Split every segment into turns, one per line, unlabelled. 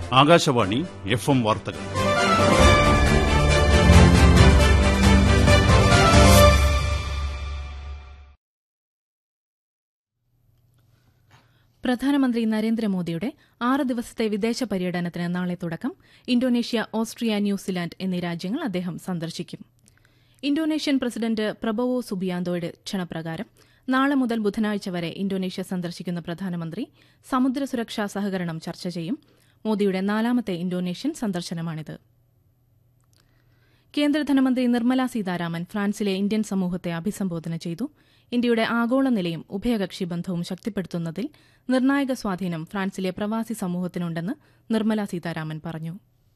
Akashvani F M വാർത്തകൾ
പ്രധാനമന്ത്രി നരേന്ദ്രമോദിയുടെ ആറ് ദിവസത്തെ വിദേശ പര്യടനത്തിന് നാളെ തുടക്കം ഇന്തോനേഷ്യ ഓസ്ട്രിയ ന്യൂസിലാൻഡ് എന്നീ രാജ്യങ്ങൾ അദ്ദേഹം സന്ദർശിക്കും ഇന്തോനേഷ്യൻ പ്രസിഡന്റ് പ്രബോവോ സുബിയാന്തോയുടെ ക്ഷണപ്രകാരം നാളെ മുതൽ ബുധനാഴ്ച വരെ ഇന്തോനേഷ്യ സന്ദർശിക്കുന്ന പ്രധാനമന്ത്രി സമുദ്ര സുരക്ഷാ സഹകരണം ചർച്ച ചെയ്യും മോദിയുടെ നാലാമത്തെ ഇന്തോനേഷ്യൻ സന്ദർശനമാണിത് കേന്ദ്ര ധനമന്ത്രി നിർമ്മല സീതാരാമൻ ഫ്രാൻസിലെ ഇന്ത്യൻ സമൂഹത്തെ അഭിസംബോധന ചെയ്തു ഇന്ത്യയുടെ ആഗോള നിലയും ഉഭയകക്ഷി ബന്ധവും ശക്തിപ്പെടുത്തുന്നതിൽ നിർണായക സ്വാധീനം ഫ്രാൻസിലെ പ്രവാസി സമൂഹത്തിനുണ്ടെന്ന് നിർമ്മല സീതാരാമൻ പറഞ്ഞു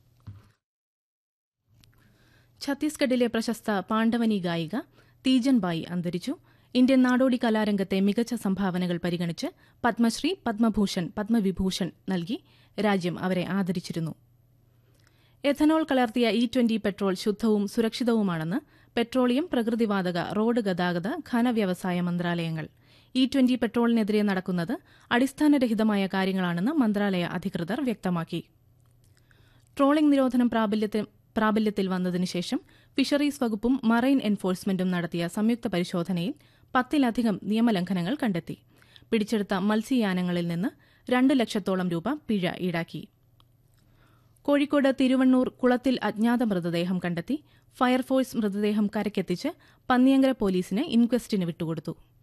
ഛത്തീസ്ഗഡിലെ പ്രശസ്ത പാണ്ഡവനി ഗായിക തീജൻ ബായി അന്തരിച്ചു ഇന്ത്യൻ നാടോടി കലാരംഗത്തെ മികച്ച സംഭാവനകൾ പരിഗണിച്ച് പത്മശ്രീ പത്മഭൂഷൺ പത്മവിഭൂഷൺ നൽകി രാജ്യം അവരെ ആദരിച്ചിരുന്നു എഥനോൾ കലർത്തിയ ഇ ട്വന്റി പെട്രോൾ ശുദ്ധവും സുരക്ഷിതവുമാണെന്ന് പെട്രോളിയം പ്രകൃതിവാതക റോഡ് ഗതാഗത ഖനവ്യവസായ മന്ത്രാലയങ്ങൾ ഇ ട്വന്റി പെട്രോളിനെതിരെ നടക്കുന്നത് അടിസ്ഥാനരഹിതമായ കാര്യങ്ങളാണെന്ന് മന്ത്രാലയ അധികൃതർ വ്യക്തമാക്കി ട്രോളിംഗ് നിരോധനം പ്രാബല്യത്തിൽ പ്രാബല്യത്തിൽ വന്നതിനു ശേഷം ഫിഷറീസ് വകുപ്പും മറൈൻ എൻഫോഴ്സ്മെന്റും നടത്തിയ സംയുക്ത പരിശോധനയിൽ പത്തിലധികം നിയമലംഘനങ്ങൾ കണ്ടെത്തി പിടിച്ചെടുത്ത മത്സ്യയാനങ്ങളിൽ നിന്ന് രണ്ട് ലക്ഷത്തോളം രൂപ പിഴ ഈടാക്കി കോഴിക്കോട് തിരുവണ്ണൂർ കുളത്തിൽ അജ്ഞാത മൃതദേഹം കണ്ടെത്തി ഫയർഫോഴ്സ് മൃതദേഹം കരയ്ക്കെത്തിച്ച് പന്നിയങ്കര പോലീസിന് ഇൻക്വസ്റ്റിന് വിട്ടുകൊടുത്തു